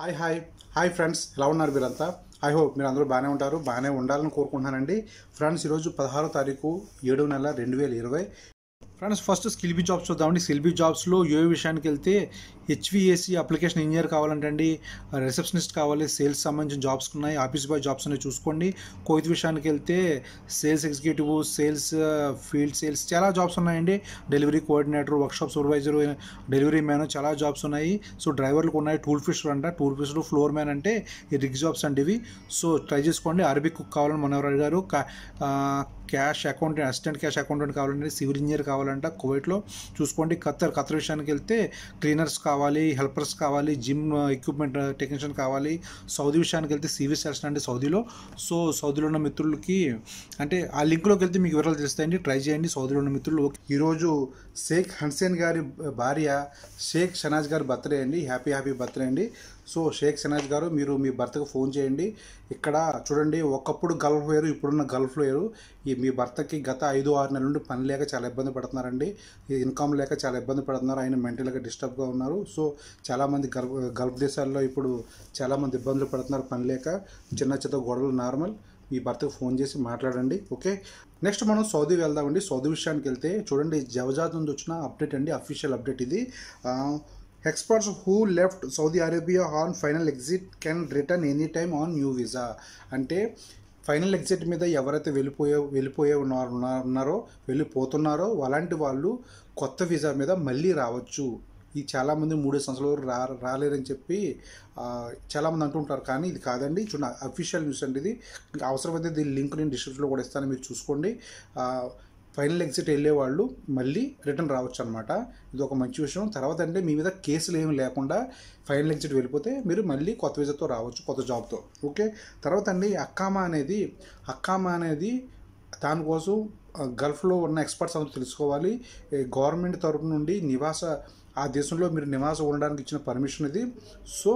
hi hi hi friends ఎలా ఉన్నారు మీరంతా ఐ హోప్ మీరు అందరూ బాగానే ఉంటారు బాగానే ఉండాలని కోరుకుంటున్నానండి ఫ్రెండ్స్ ఈరోజు పదహారో తారీఖు ఏడవ నెల రెండు వేల ఇరవై friends first skill B jobs చూద్దామండి స్కిల్ బీ జాబ్స్లో యూఏ విషయానికి వెళ్తే హెచ్విఏసి అప్లికేషన్ ఇంజనీర్ కావాలంటే అండి రిసెప్షనిస్ట్ కావాలి సేల్స్ సంబంధించిన జాబ్స్ ఉన్నాయి ఆఫీస్ బాయ్ జాబ్స్ ఉన్నాయి చూసుకోండి కోయిత్ విషయానికి వెళ్తే sales executive sales field sales చాలా జాబ్స్ ఉన్నాయండి delivery coordinator workshop supervisor delivery man చాలా జాబ్స్ ఉన్నాయి సో డ్రైవర్లకు ఉన్నాయి టూల్ ఫిషర్ అంట టూల్ ఫిషర్ ఫ్లోర్ మ్యాన్ అంటే ఈ రిగ్ జాబ్స్ అండి ఇవి సో ట్రై చేసుకోండి అరబిక్ కుక్ కావాలని మనవరు అడిగారు కా- ఆ, cash accountant assistant cash accountant కావాలంటే సివిల్ ఇంజనీర్ కావాలంట కువైట్లో చూసుకోండి ఖత్తర్ ఖత్తర్ విషయానికి వెళ్తే క్లీనర్స్ కావాలి హెల్పర్స్ కావాలి జిమ్ ఎక్విప్మెంట్ టెక్నీషియన్ కావాలి సౌదీ విషయానికి వెళ్తే సివి సెల్స్ అండి సౌదీలో సో సౌదీలో ఉన్న మిత్రులకి అంటే ఆ లింక్లోకి వెళ్తే మీకు వివరాలు తెలుస్తాయండి ట్రై చేయండి సౌదీలో ఉన్న మిత్రులు ఈరోజు షేక్ హన్సేన్ గారి భార్య షేక్ షనాజ్ గారి బర్త్డే అండి హ్యాపీ హ్యాపీ బర్త్డే అండి సో షేక్ షనాజ్ గారు మీరు మీ భర్తకు ఫోన్ చేయండి ఇక్కడ చూడండి ఒకప్పుడు గల్ఫ్ వేరు ఇప్పుడున్న గల్ఫ్ వేరు ఈ మీ భర్తకి గత ఐదు ఆరు నెలల నుండి పని లేక చాలా ఇబ్బంది పడుతున్నారండి ఈ ఇన్కమ్ లేక చాలా ఇబ్బంది పడుతున్నారు ఆయన మెంటల్గా డిస్టర్బ్గా ఉన్నారు సో చాలామంది గల్ఫ్ గల్ఫ్ దేశాల్లో ఇప్పుడు చాలామంది ఇబ్బందులు పడుతున్నారు పని లేక చిన్న చిన్న గొడవలు నార్మల్ మీ భర్తకు ఫోన్ చేసి మాట్లాడండి ఓకే నెక్స్ట్ మనం సౌదీ వెళ్దామండి సౌదీ విషయానికి వెళ్తే చూడండి జవజాత్ నుండి వచ్చిన అప్డేట్ అండి అఫీషియల్ అప్డేట్ ఇది experts who left Saudi Arabia on final exit can return any time on new visa అంటే ఫైనల్ ఎగ్జిట్ మీద ఎవరైతే వెళ్ళిపోయే వెళ్ళిపోయే ఉన్నారు ఉన్నా- ఉన్నారో వెళ్ళిపోతున్నారో అలాంటి వాళ్ళు కొత్త వీసా మీద మళ్ళీ రావచ్చు ఈ చాలామంది మూడు సంవత్సరాల వరకు రా రాలేరని చెప్పి ఆ, చాలామంది అంటుంటారు కానీ ఇది కాదండి చూడండి అఫీషియల్ న్యూస్ అండి ఇది అవసరమైతే దీని లింక్ నేను డిస్క్రిప్షన్లో కూడా ఇస్తాను మీరు చూసుకోండి ఆ, ఫైనల్ ఎగ్జిట్ వెళ్ళే వాళ్ళు మళ్ళీ రిటర్న్ రావచ్చు అనమాట ఇది ఒక మంచి విషయం తర్వాత అంటే మీ మీద కేసులు ఏమి లేకుండా ఫైనల్ ఎగ్జిట్ వెళ్ళిపోతే మీరు మళ్ళీ కొత్త వీజాతో రావచ్చు కొత్త జాబ్తో ఓకే తర్వాత అండి అక్కామా అనేది అక్కామా అనేది దానికోసం ఆ, గల్ఫ్లో ఉన్న ఎక్స్పర్ట్స్ అందరూ తెలుసుకోవాలి ఈ గవర్నమెంట్ తరపు నుండి నివాస ఆ దేశంలో మీరు నివాసం ఉండడానికి ఇచ్చిన పర్మిషన్ ఇది సో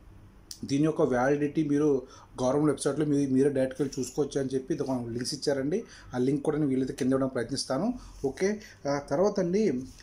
దీని యొక్క వ్యాలిడిటీ మీరు గవర్నమెంట్ వెబ్సైట్లో మీరు మీరే డైరెక్ట్గా వెళ్ళి చూసుకోవచ్చు అని చెప్పి ఇది ఒక లింక్స్ ఇచ్చారండి ఆ లింక్ కూడా నేను వీలైతే కింద ఇవ్వడానికి ప్రయత్నిస్తాను ఓకే ఆ తర్వాత అండి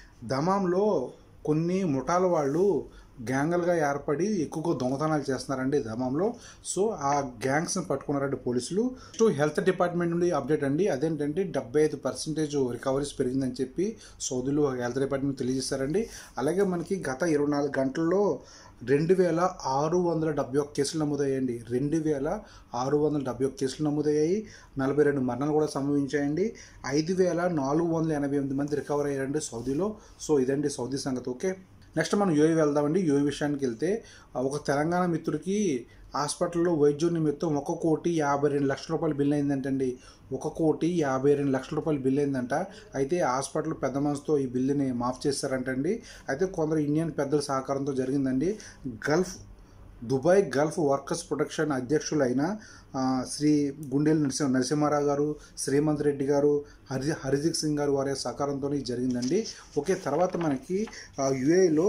దమాంలో కొన్ని ముఠాల వాళ్ళు గ్యాంగులుగా ఏర్పడి ఎక్కువగా దొంగతనాలు చేస్తున్నారండి దమాంలో సో ఆ గ్యాంగ్స్ని పట్టుకున్నారండి పోలీసులు సో హెల్త్ డిపార్ట్మెంట్ నుండి అప్డేట్ అండి అదేంటంటే డెబ్బై ఐదు పర్సెంటేజ్ రికవరీస్ పెరిగిందని చెప్పి సౌదీలో హెల్త్ డిపార్ట్మెంట్ తెలియజేశారండి అలాగే మనకి గత ఇరవై నాలుగు గంటల్లో రెండు వేల ఆరు వందల డెబ్బై ఒక్క కేసులు నమోదయ్యాయండి రెండు వేల ఆరు వందల డెబ్బై ఒక్క కేసులు నమోదయ్యాయి నలభై రెండు మరణాలు కూడా సంభవించాయండి ఐదు వేల నాలుగు వందల ఎనభై ఎనిమిది మంది రికవర్ అయ్యారండి సౌదీలో సో ఇదండి సౌదీ సంగతి ఓకే నెక్స్ట్ మనం యూఏ వెళ్దామండి యూఏ విషయానికి వెళ్తే ఆ, ఒక తెలంగాణ మిత్రుడికి హాస్పిటల్లో వైద్యం నిమిత్తం ఒక కోటి యాభై రెండు లక్షల రూపాయలు బిల్ అయిందంటండి ఒక కోటి యాభై రెండు లక్షల రూపాయలు బిల్ అయిందంట అయితే హాస్పిటల్ పెద్ద మనసుతో ఈ బిల్లుని మాఫ్ చేశారంటండి అయితే కొందరు ఇండియన్ పెద్దల సహకారంతో జరిగిందండి Gulf Dubai Gulf workers protection అధ్యక్షులైన ఆ, శ్రీ గుండెల నరసింహ నరసింహారావు గారు శ్రీమంత్ రెడ్డి గారు హరి హరిజిత్ సింగ్ గారు వారి సహకారంతో ఇది జరిగిందండి ఓకే తర్వాత మనకి యుఏలో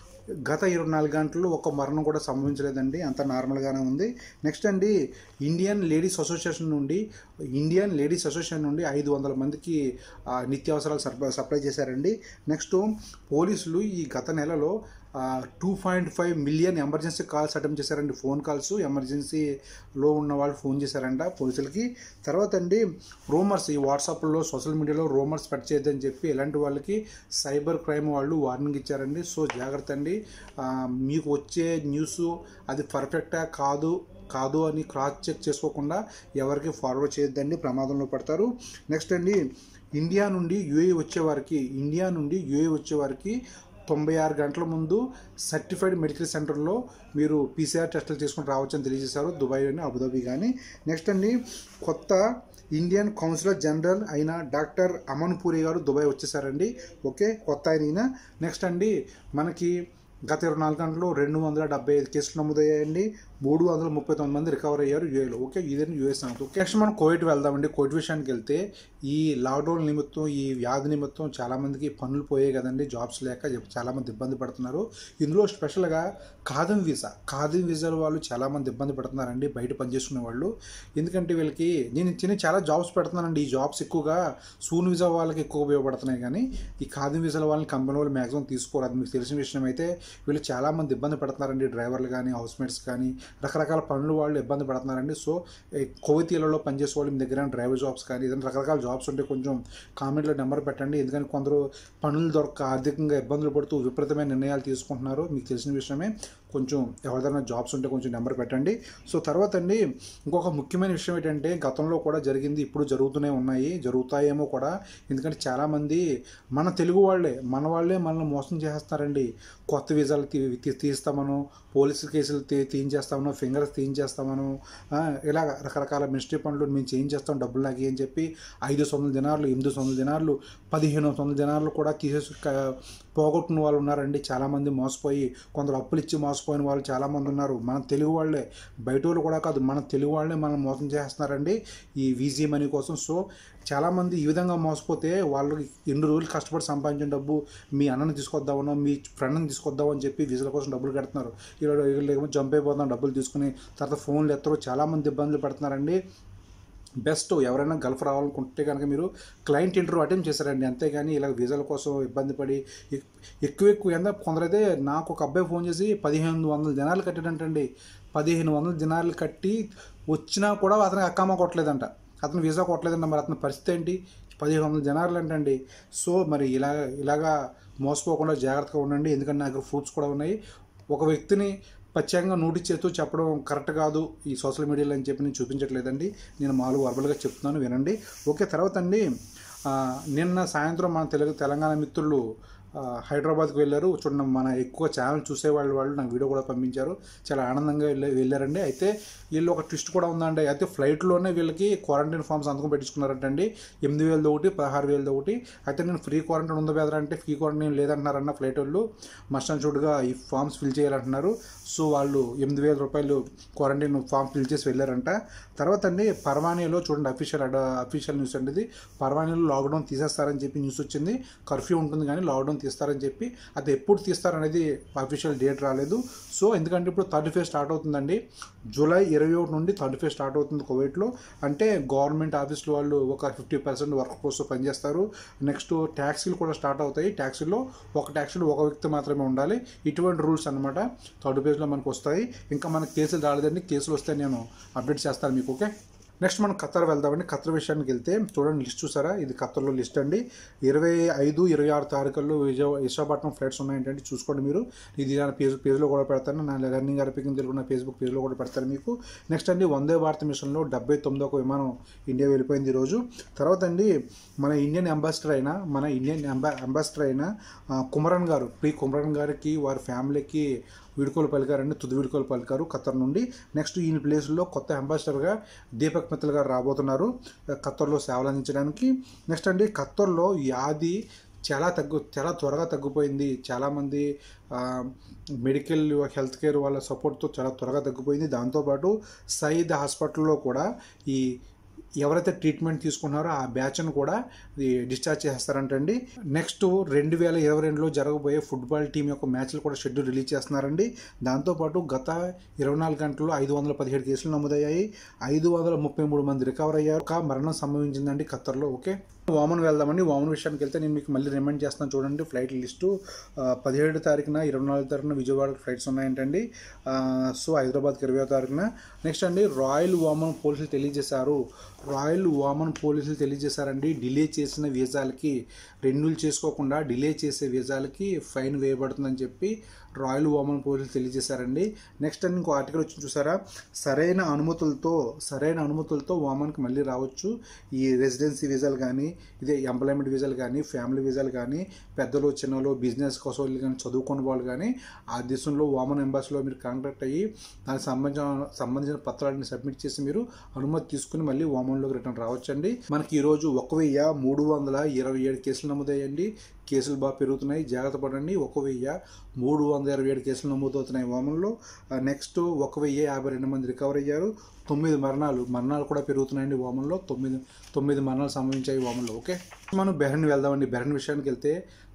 గత ఇరవై నాలుగు గంటల్లో ఒక మరణం కూడా సంభవించలేదండి అంత నార్మల్గానే ఉంది నెక్స్ట్ అండి ఇండియన్ లేడీస్ అసోసియేషన్ నుండి ఇండియన్ లేడీస్ అసోసియేషన్ నుండి ఐదు వందల మందికి ఆ, నిత్యావసరాలు సరఫరా సప్లై చేశారండి నెక్స్ట్ పోలీసులు ఈ గత నెలలో two point five million emergency calls attempt చేశారండి ఫోన్ కాల్స్ ఎమర్జెన్సీలో ఉన్న వాళ్ళు ఫోన్ చేశారంట పోలీసులకి తర్వాత అండి రూమర్స్ ఈ వాట్సాప్లో సోషల్ మీడియాలో రూమర్స్ స్ప్రెడ్ చేయొద్దని చెప్పి ఇలాంటి వాళ్ళకి సైబర్ క్రైమ్ వాళ్ళు వార్నింగ్ ఇచ్చారండి సో జాగ్రత్త అండి ఆ, మీకు వచ్చే న్యూస్ అది పర్ఫెక్టా కాదు కాదు అని క్రాస్ చెక్ చేసుకోకుండా ఎవరికి ఫార్వర్డ్ చేయొద్దండి ప్రమాదంలో పడతారు నెక్స్ట్ అండి ఇండియా నుండి యూఏ వచ్చేవారికి ఇండియా నుండి యూఏ వచ్చేవారికి తొంభై ఆరు గంటల ముందు సర్టిఫైడ్ మెడికల్ సెంటర్లో మీరు పీసీఆర్ టెస్టులు చేసుకుని రావచ్చని తెలియజేశారు దుబాయ్ కానీ అబుదాబి కానీ నెక్స్ట్ అండి కొత్త ఇండియన్ కౌన్సిలర్ జనరల్ అయిన డాక్టర్ అమన్ పూరి గారు దుబాయ్ వచ్చేసారండి ఓకే కొత్త ఆయన ఈయన నెక్స్ట్ అండి మనకి గత ఇరవై నాలుగు గంటల్లో రెండు వందల డెబ్బై ఐదు కేసులు నమోదయ్యాయండి మూడు వందల ముప్పై తొమ్మిది మంది రికవర్ అయ్యారు యూఏలో ఓకే ఇదని యూఎస్ సంగతి ఓకే నెక్స్ట్ మనం కోవిడ్ వెళ్దామండి కోవిడ్ విషయానికి వెళ్తే ఈ లాక్డౌన్ నిమిత్తం ఈ వ్యాధి నిమిత్తం చాలామందికి పనులు పోయాయి కదండి జాబ్స్ లేక చాలామంది ఇబ్బంది పడుతున్నారు ఇందులో స్పెషల్గా కాదం వీసా కాదం వీసాల వాళ్ళు చాలామంది ఇబ్బంది పడుతున్నారండి బయట పనిచేసుకునే వాళ్ళు ఎందుకంటే వీళ్ళకి నేను చిన్న చాలా జాబ్స్ పెడుతున్నానండి ఈ జాబ్స్ ఎక్కువగా సూన్ వీసా వాళ్ళకి ఎక్కువ ఉపయోగపడుతున్నాయి కానీ ఈ కాదం వీసాల వాళ్ళని కంపెనీ వాళ్ళు మ్యాక్సిమం తీసుకోరు అది మీకు తెలిసిన విషయం అయితే వీళ్ళు చాలామంది ఇబ్బంది పడుతున్నారండి డ్రైవర్లు కానీ హౌస్ మేట్స్ కానీ రకరకాల పనులు వాళ్ళు ఇబ్బంది పడుతున్నారండి సో కోవితీలలో పనిచేసే వాళ్ళు మీ దగ్గర డ్రైవర్ జాబ్స్ కానీ ఏదైనా రకరకాల జాబ్స్ ఉంటే కొంచెం కామెంట్లో నెంబర్ పెట్టండి ఎందుకంటే కొందరు పనులు దొరక ఆర్థికంగా ఇబ్బందులు పడుతూ విపరీతమైన నిర్ణయాలు తీసుకుంటున్నారు మీకు తెలిసిన విషయమే కొంచెం ఎవరిదైనా జాబ్స్ ఉంటే కొంచెం నెంబర్ పెట్టండి సో తర్వాత అండి ఇంకొక ముఖ్యమైన విషయం ఏంటంటే గతంలో కూడా జరిగింది ఇప్పుడు జరుగుతూనే ఉన్నాయి జరుగుతాయేమో కూడా ఎందుకంటే చాలామంది మన తెలుగు వాళ్ళే మన వాళ్ళే మనల్ని మోసం చేస్తారండి కొత్త వీసాలు తీ తీ- తీస్తామను పోలీసు కేసులు తీ తీయించేస్తామను ఫింగర్స్ తీయించేస్తామను ఆ, ఇలాగ రకరకాల మినిస్ట్రీ పనులు మేము చేయించేస్తాం డబ్బులు నాకు అని చెప్పి ఐదు వందల దినాలు ఎనిమిది వందల దినాలు పదిహేను వందల దినాలు కూడా తీసేసి క- పోగొట్టిన వాళ్ళు ఉన్నారండి చాలామంది మోసపోయి కొందరు అప్పులు ఇచ్చి మోసపోయిన వాళ్ళు చాలామంది ఉన్నారు మన తెలుగు వాళ్ళే బయట వాళ్ళు కూడా కాదు మన తెలుగు వాళ్ళే మనం మోసం చేస్తున్నారండి ఈ వీజీ మనీ కోసం సో చాలామంది ఈ విధంగా మోసపోతే వాళ్ళు ఎన్ని రోజులు కష్టపడి సంపాదించిన డబ్బు మీ అన్నని తీసుకొద్దామనో మీ ఫ్రెండ్ని తీసుకొద్దామని చెప్పి వీసాల కోసం డబ్బులు కడుతున్నారు ఇలా వీళ్ళేమో జంప్ అయిపోతాం డబ్బులు తీసుకుని తర్వాత ఫోన్లు ఎత్తరు చాలామంది ఇబ్బందులు పడుతున్నారండి బెస్ట్ ఎవరైనా గల్ఫ్ రావాలనుకుంటే కనుక మీరు క్లయింట్ ఇంటర్వ్యూ అటెండ్ చేశారండి అంతేగాని ఇలా వీసాల కోసం ఇబ్బంది పడి ఎక్- ఎక్కువ ఎక్కువ ఎంత కొందరైతే నాకు ఒక అబ్బాయి ఫోన్ చేసి పదిహేను వందల దినాలు కట్టాడంటండి పదిహేను వందల దినాలు కట్టి వచ్చినా కూడా అతనికి అక్కమ్మ కొట్టలేదంట అతను వీసా కొట్టలేదంట మరి అతని పరిస్థితి ఏంటి పదిహేను వందల జనాలు అంటండి సో మరి ఇలా ఇలాగా మోసపోకుండా జాగ్రత్తగా ఉండండి ఎందుకంటే నాకు ఫ్రూట్స్ కూడా ఉన్నాయి ఒక వ్యక్తిని ప్రత్యేకంగా నోటీస్ చేస్తూ చెప్పడం కరెక్ట్ కాదు ఈ సోషల్ మీడియాలో అని చెప్పి నేను చూపించట్లేదండి నేను మామూలు వర్బల్గా చెప్తున్నాను వినండి ఓకే తర్వాత అండి ఆ, నిన్న సాయంత్రం మన తెలుగు తెలంగాణ మిత్రులు ఆ, హైదరాబాద్కి వెళ్ళారు చూడండి మన ఎక్కువ ఛానల్ చూసేవాళ్ళు వాళ్ళు నాకు వీడియో కూడా పంపించారు చాలా ఆనందంగా వెళ్ళి వెళ్ళారండి అయితే వీళ్ళు ఒక ట్విస్ట్ కూడా ఉందండి అయితే ఫ్లైట్లోనే వీళ్ళకి క్వారంటైన్ ఫామ్స్ అందుకని పెట్టించుకున్నారంటండి ఎనిమిది వేలది ఒకటి పదహారు వేలది ఒకటి అయితే నేను ఫ్రీ క్వారంటైన్ ఉందా బెదరా అంటే ఫ్రీ క్వారంటైన్ లేదంటున్నారన్న ఫ్లైట్ వాళ్ళు మస్ట్ చూడుగా ఈ ఫామ్స్ ఫిల్ చేయాలంటున్నారు సో వాళ్ళు ఎనిమిది వేల రూపాయలు క్వారంటైన్ ఫామ్ ఫిల్ చేసి వెళ్ళారంట తర్వాత అండి పర్వానీలో చూడండి అఫీషియల్ అడ అఫీషియల్ న్యూస్ అండి ఇది పర్వానీలో లాక్డౌన్ తీసేస్తారని చెప్పి న్యూస్ వచ్చింది కర్ఫ్యూ ఉంటుంది కానీ లాక్డౌన్ తీస్తారని చెప్పి అది ఎప్పుడు తీస్తారనేది అఫీషియల్ డేట్ రాలేదు సో ఎందుకంటే ఇప్పుడు థర్డ్ ఫేజ్ స్టార్ట్ అవుతుందండి జూలై ఇరవై ఒకటి నుండి థర్డ్ ఫేజ్ స్టార్ట్ అవుతుంది కువైట్లో అంటే గవర్నమెంట్ ఆఫీసులో వాళ్ళు ఒక ఫిఫ్టీ పర్సెంట్ వర్క్ ఫోర్స్ పనిచేస్తారు నెక్స్ట్ ట్యాక్సీలు కూడా స్టార్ట్ అవుతాయి ట్యాక్సీలో ఒక ట్యాక్సీలో ఒక వ్యక్తి మాత్రమే ఉండాలి ఇటువంటి రూల్స్ అనమాట థర్డ్ పేజ్లో మనకు వస్తాయి ఇంకా మనకు కేసులు రాలేదండి కేసులు వస్తే నేను అప్డేట్ చేస్తాను మీకు ఓకే నెక్స్ట్ మనం ఖత్తర్ వెళ్దామండి ఖత్తర్ విషయానికి వెళ్తే చూడండి లిస్ట్ చూసారా ఇది ఖత్తర్లో లిస్ట్ అండి ఇరవై ఐదు ఇరవై ఆరు తారీఖుల్లో విజయ విశాఖపట్నం ఫ్లైట్స్ ఉన్నాయంటే చూసుకోండి మీరు ఇది నా పేజ్ పేజ్లో కూడా పెడతాను నా లెర్నింగ్ అరపికింగ్ తెలుగు నా ఫేస్బుక్ పేజ్లో కూడా పెడతాను మీకు నెక్స్ట్ అండి వందే భారత్ మిషన్లో డెబ్బై తొమ్మిదో ఒక విమానం ఇండియా వెళ్ళిపోయింది ఈరోజు తర్వాత అండి మన ఇండియన్ అంబాసిడర్ అయిన మన ఇండియన్ అంబా అంబాసిడర్ అయిన ఆ, కుమరన్ గారు పి కుమరన్ గారికి వారి ఫ్యామిలీకి వీడుకోలు పలికారండి తుది వీడుకోలు పలికారు ఖత్తర్ నుండి నెక్స్ట్ ఈయన ప్లేస్లో కొత్త అంబాసిడర్గా దీపక్ మిత్తల్ గారు రాబోతున్నారు ఖత్తర్లో సేవలు అందించడానికి నెక్స్ట్ అండి ఖత్తర్లో వ్యాధి చాలా తగ్గు చాలా త్వరగా తగ్గిపోయింది చాలామంది ఆ, మెడికల్ హెల్త్ కేర్ వాళ్ళ సపోర్ట్తో చాలా త్వరగా తగ్గిపోయింది దాంతోపాటు సయీద్ హాస్పిటల్లో కూడా ఈ ఎవరైతే ట్రీట్మెంట్ తీసుకున్నారో ఆ బ్యాచ్ను కూడా ఈ డిశ్చార్జ్ చేస్తారంటండి నెక్స్ట్ రెండు వేల ఇరవై రెండులో జరగబోయే ఫుట్బాల్ టీం యొక్క మ్యాచ్లు కూడా షెడ్యూల్ రిలీజ్ చేస్తున్నారండి దాంతోపాటు గత ఇరవై నాలుగు గంటల్లో ఐదు వందల పదిహేడు కేసులు నమోదయ్యాయి ఐదు వందల ముప్పై మూడు మంది రికవర్ అయ్యారు ఒక మరణం సంభవించిందండి ఖత్తర్లో ఓకే వామన్ వెళ్దామండి వామన్ విషయానికి వెళ్తే నేను మీకు మళ్ళీ రిమైండ్ చేస్తాను చూడండి ఫ్లైట్ లిస్టు ఆ, పదిహేడు తారీఖున ఇరవై నాలుగు తారీఖున విజయవాడకు ఫ్లైట్స్ ఉన్నాయంటండి ఆ, సో హైదరాబాద్కి ఇరవై తారీఖున నెక్స్ట్ అండి రాయల్ వామన్ పోలీసులు తెలియజేశారు రాయల్ వామన్ పోలీసులు తెలియజేశారండి డిలే చేసిన వీసాలకి రెన్యూల్ చేసుకోకుండా డిలే చేసే వీసాలకి ఫైన్ వేయబడుతుందని చెప్పి రాయల్ వామన్ పోలీసులు తెలియజేశారండి నెక్స్ట్ అండి ఇంకో ఆర్టికల్ వచ్చి చూసారా సరైన అనుమతులతో సరైన అనుమతులతో వామన్కి మళ్ళీ రావచ్చు ఈ రెసిడెన్సీ వీసాలు కానీ ఇదే ఎంప్లాయ్మెంట్ వీసాలు కానీ ఫ్యామిలీ వీసాలు కానీ పెద్దలు చిన్నలు బిజినెస్ కోసం వాళ్ళు కానీ చదువుకున్న వాళ్ళు కానీ ఆ దేశంలో వామన్ ఎంబాసీలో మీరు కాంటాక్ట్ అయ్యి దానికి సంబంధించిన సంబంధించిన పత్రాలను సబ్మిట్ చేసి మీరు అనుమతి తీసుకుని మళ్ళీ వామన్లోకి రిటర్న్ రావచ్చండి మనకి ఈరోజు ఒక వెయ్యి మూడు వందల ఇరవై ఏడు కేసులు నమోదయ్యండి కేసులు బాగా పెరుగుతున్నాయి జాగ్రత్త పడండి ఒక వెయ్యి మూడు వందల ఇరవై ఏడు కేసులు నమోదవుతున్నాయి వామన్లో నెక్స్ట్ ఒక వెయ్యి యాభై రెండు మంది రికవర్ అయ్యారు తొమ్మిది మరణాలు మరణాలు కూడా పెరుగుతున్నాయండి వామన్లో తొమ్మిది తొమ్మిది మరణాలు సంభవించాయి వామన్లో ఓకే మనం బెహ్రెన్ వెళ్దామండి బెహ్రెన్ విషయానికి వెళ్తే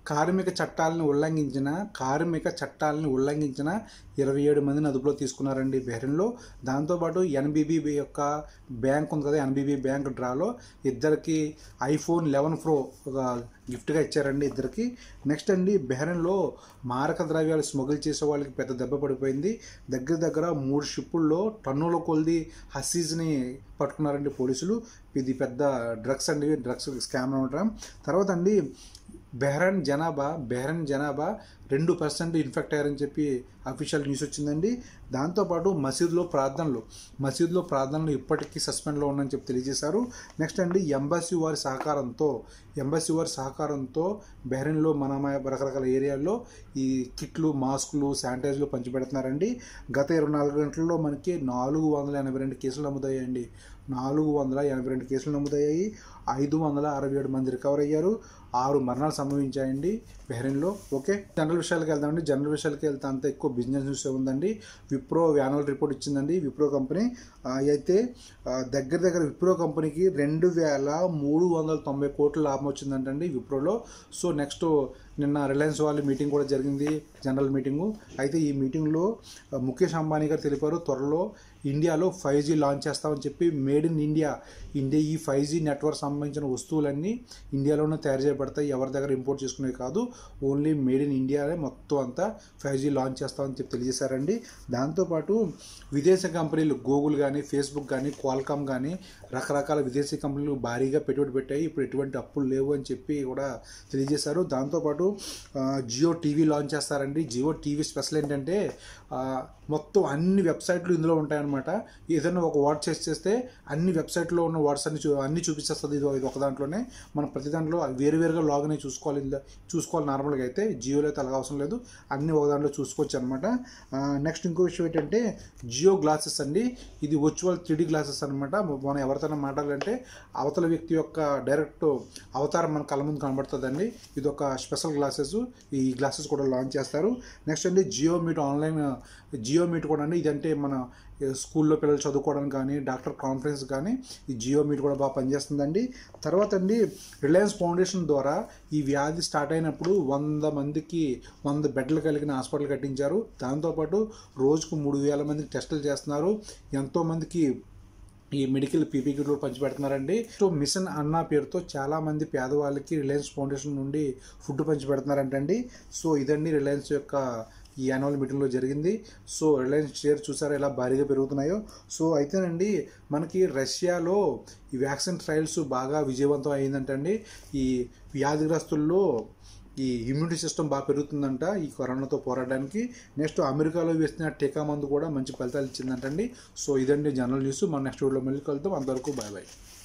కార్మిక చట్టాలను ఉల్లంఘించిన కార్మిక చట్టాలను ఉల్లంఘించిన ఇరవై ఏడు మందిని అదుపులో తీసుకున్నారండి బెహ్రెన్లో దాంతోపాటు ఎన్బీబీ యొక్క బ్యాంక్ ఉంది కదా ఎన్బీబీ బ్యాంక్ డ్రాలో ఇద్దరికి ఐఫోన్ లెవెన్ ప్రో ఒక గిఫ్ట్గా ఇచ్చారండి ఇద్దరికి నెక్స్ట్ అండి బెహ్రెన్లో మారక ద్రవ్యాలు స్మగుల్ చేసే వాళ్ళకి పెద్ద దెబ్బ పడిపోయింది దగ్గర దగ్గర మూడు షిప్పుల్లో టన్నుల కొలిది హసీజ్ని పట్టుకున్నారండి పోలీసులు ఇది పెద్ద డ్రగ్స్ అండి డ్రగ్స్ స్కామ్ అనమాట తర్వాత అండి బెహ్రన్ జనాభా బెహ్రన్ జనాభా రెండు పర్సెంట్ ఇన్ఫెక్ట్ అయ్యారని చెప్పి అఫీషియల్ న్యూస్ వచ్చిందండి దాంతోపాటు మసీదులో ప్రార్థనలు మసీదులో ప్రార్థనలు ఇప్పటికీ సస్పెండ్లో ఉన్నాయని చెప్పి తెలియజేశారు నెక్స్ట్ అండి ఎంబసీ వారి సహకారంతో ఎంబసీ వారి సహకారంతో బెహ్రెన్లో మన రకరకాల ఏరియాల్లో ఈ కిట్లు మాస్కులు శానిటైజర్లు పంచిపెడుతున్నారండి గత ఇరవై నాలుగు గంటల్లో మనకి నాలుగు వందల ఎనభై రెండు కేసులు నమోదయ్యాయండి నాలుగు వందల ఎనభై రెండు కేసులు నమోదయ్యాయి ఐదు వందల అరవై ఏడు మంది రికవర్ అయ్యారు ఆరు మరణాలు సంభవించాయండి బెహ్రెన్లో ఓకే జనరల్ విషయాలకు వెళ్దామండి జనరల్ విషయాలకి వెళ్తే అంత ఎక్కువ బిజినెస్ న్యూస్ ఉందండి విప్రో యాన్యువల్ రిపోర్ట్ ఇచ్చిందండి విప్రో కంపెనీ ఆ, అయితే ఆ, దగ్గర దగ్గర విప్రో కంపెనీకి రెండు వేల మూడు వందల తొంభై కోట్ల లాభం వచ్చిందంటండి విప్రోలో సో నెక్స్ట్ నిన్న రిలయన్స్ వాళ్ళ మీటింగ్ కూడా జరిగింది జనరల్ మీటింగు అయితే ఈ మీటింగ్లో ఆ, ముఖేష్ అంబానీ గారు తెలిపారు త్వరలో ఇండియాలో ఫైవ్ జీ లాంచ్ చేస్తామని చెప్పి మేడ్ ఇన్ ఇండియా ఇండియా ఈ ఫైవ్ జీ నెట్వర్క్ సంబంధించిన వస్తువులన్నీ ఇండియాలోనే తయారు చేయబడతాయి ఎవరి దగ్గర ఇంపోర్ట్ చేసుకునేవి కాదు ఓన్లీ మేడ్ ఇన్ ఇండియానే మొత్తం అంతా ఫైవ్ జీ లాంచ్ చేస్తామని చెప్పి తెలియజేశారండి దాంతోపాటు విదేశీ కంపెనీలు గూగుల్ కానీ ఫేస్బుక్ కానీ క్వాల్కామ్ కానీ రకరకాల విదేశీ కంపెనీలు భారీగా పెట్టుబడి పెట్టాయి ఇప్పుడు ఎటువంటి అప్పులు లేవు అని చెప్పి కూడా తెలియజేశారు దాంతోపాటు ఆ, జియో టీవీ లాంచ్ చేస్తారండి జియో టీవీ స్పెషల్ ఏంటంటే ఆ, మొత్తం అన్ని వెబ్సైట్లు ఇందులో ఉంటాయన్నమాట ఏదైనా ఒక వార్డ్ చేసి చేస్తే అన్ని వెబ్సైట్లో ఉన్న వార్డ్స్ అన్ని చూ అన్ని చూపించేస్తుంది ఇది ఇది ఒక దాంట్లోనే మనం ప్రతి దాంట్లో వేరువేరుగా లాగిన్ అయ్యి చూసుకోవాలి ఇందులో చూసుకోవాలి నార్మల్గా అయితే జియోలో అయితే అలాగ అవసరం లేదు అన్ని ఒక దాంట్లో చూసుకోవచ్చు అనమాట నెక్స్ట్ ఇంకో విషయం ఏంటంటే జియో గ్లాసెస్ అండి ఇది వర్చువల్ త్రీడీ గ్లాసెస్ అనమాట మనం ఎవరితోనే మాట్లాడాలంటే అవతల వ్యక్తి యొక్క డైరెక్ట్ అవతారం మన కళ్ళ ముందు కనబడుతుందండి ఇది ఒక స్పెషల్ గ్లాసెస్ ఈ గ్లాసెస్ కూడా లాంచ్ చేస్తారు నెక్స్ట్ అండి Jio meet online Jio meet కూడా అండి ఇదంటే మన స్కూల్లో పిల్లలు చదువుకోవడానికి కానీ డాక్టర్ కాన్ఫరెన్స్ కానీ ఈ జియో మీట్ కూడా బాగా పనిచేస్తుందండి తర్వాత అండి రిలయన్స్ ఫౌండేషన్ ద్వారా ఈ వ్యాధి స్టార్ట్ అయినప్పుడు వంద మందికి వంద బెడ్లు కలిగిన హాస్పిటల్ కట్టించారు దాంతోపాటు రోజుకు మూడు వేల మందికి టెస్టులు చేస్తున్నారు ఎంతోమందికి ఈ మెడికల్ పీపీ కిట్లు పంచిపెడుతున్నారండి సో మిషన్ అన్న పేరుతో చాలా మంది పేదవాళ్ళకి రిలయన్స్ ఫౌండేషన్ నుండి ఫుడ్ పంచిపెడుతున్నారంటండి సో ఇదండి రిలయన్స్ యొక్క ఈ యాన్యువల్ మీటింగ్లో జరిగింది సో రిలయన్స్ షేర్ చూసారా ఎలా భారీగా పెరుగుతున్నాయో సో అయితేనండి మనకి రష్యాలో ఈ వ్యాక్సిన్ ట్రయల్స్ బాగా విజయవంతం అయిందంటండి ఈ వ్యాధిగ్రస్తుల్లో ఈ ఇమ్యూనిటీ సిస్టమ్ బాగా పెరుగుతుందంట ఈ కరోనాతో పోరాడడానికి నెక్స్ట్ అమెరికాలో వేస్తున్న టీకా మందు కూడా మంచి ఫలితాలు ఇచ్చిందంటండి సో ఇదండి జనరల్ న్యూస్ మన నెక్స్ట్ వీడియోలో మళ్ళీ కలుద్దాం అంతవరకు బాయ్ బాయ్